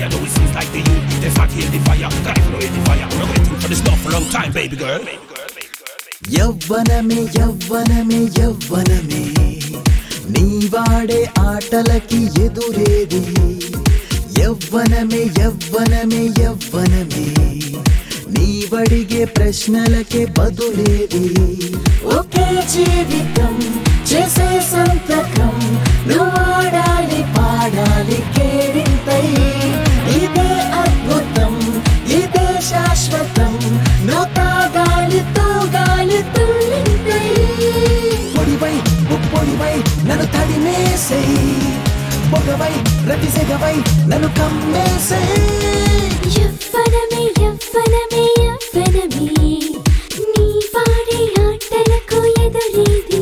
I know it seems like the youth, they start hear the fire. Got it, know the fire. We're waiting for this love for a long time, baby girl. యవ్వనమే యవ్వనమే యవ్వనమే నీ వాడే ఆటలకి ఎదురేది యవ్వనమే యవ్వనమే యవ్వనమే నీవడిగే ప్రశ్నలకే బదులేది ఒకే జీవితం చేసే సంతకం నువ్వాడాలి పాడాలి కేరింతై ఇదే అద్భుతం ఇదే శాశ్వతం నువ్వు తాగాలి తూగాలి తుళ్ళింతై పొడివై పొడివై నన్ను తడిమేసై పొగవై రతిసెగవై నన్ను కమ్మేసై యవ్వనమే యవ్వనమే యవ్వనమే నీ వాడే ఆటలకు ఎదురేది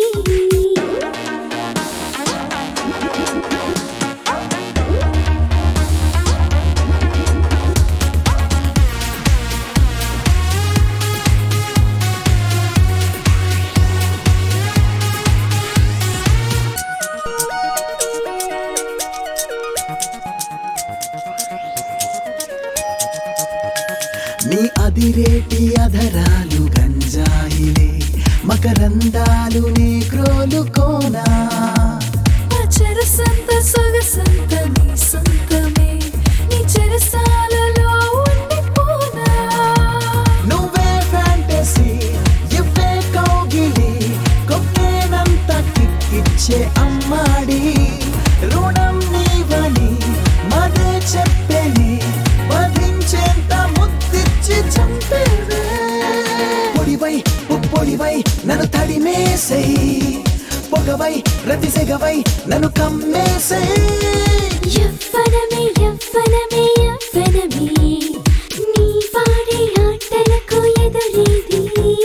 నీ అదిరేటి అధరాలు గంజాయిలే మకరందాలు నీ క్రోలు కోనా చెరసంత సొగసంత నీ సొంతమే నీ చెరసాలలో ఉండిపోనా నువ్వే ఫ్యాంటసీ ఇవ్వే కౌగిలి కొక్కేనంత కిక్కిచ్చే అమ్మాడి రుణం నీవని మదే చెప్పేని వధించేంత ముద్దిచ్చి చంపేవే పొడివై పొడివై నన్ను తడిమేసై పొగవై రతిసెగవై నన్ను కమ్మేసై యవ్వనమే యవ్వనమే యవ్వనమే నీ వాడే ఆటలకు ఎదురేది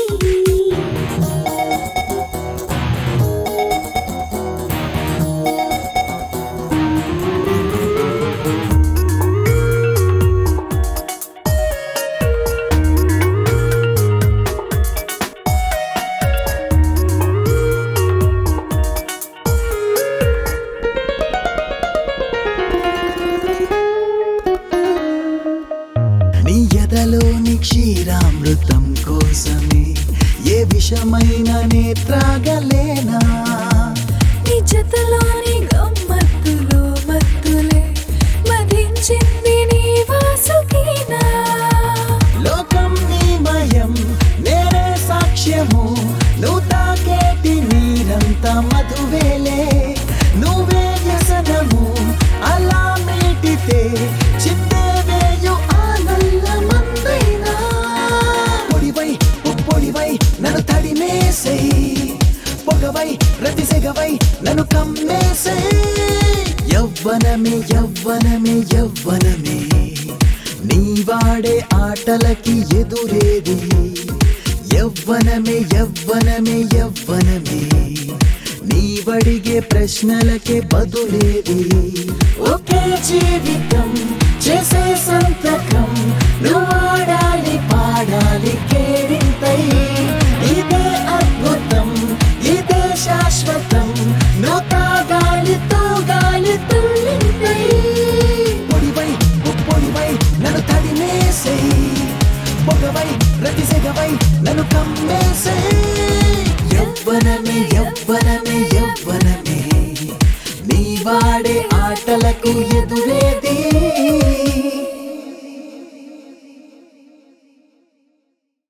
నీ ఎదలోని క్షీరామృతం కోసమే ఏ విషమైన నే త్రాగలేనా నీ జతలోని గమ్మత్తులో మత్తులే మదించింది నీ వాసుకీనా లోకం నీమయం నేనే సాక్ష్యము నువ్వు తాకేటి నీరంత మధువేలే నువ్వే వ్యసనము అలా మీటితే చిందే వేయు ఆ నల్ల మందైనా పొడివై పొడివై నన్ను తడిమేసై పొగవై రతిసెగవై నన్ను కమ్మేసై యవ్వనమే యవ్వనమే యవ్వనమే నీ వాడే ఆటలకి ఎదురేది యవ్వనమే యవ్వనమే యవ్వనమే నీవడిగే ప్రశ్నలకే బదులేది ఒకే జీవితం చేసే సంతకం నువ్వాడాలి పాడాలి కేరింతై ఇదే అద్భుతం ఇదే శాశ్వతం నువ్వు తాగాలి తూగాలి తుళ్ళింతై పొడివై పొడివై నన్ను తడిమేసై పొగవై రతిసెగవై నన్ను కమ్మేసై యవ్వనమే యవ్వనమే యవ్వనమే నీ వాడే ఆటలకు ఎదురేది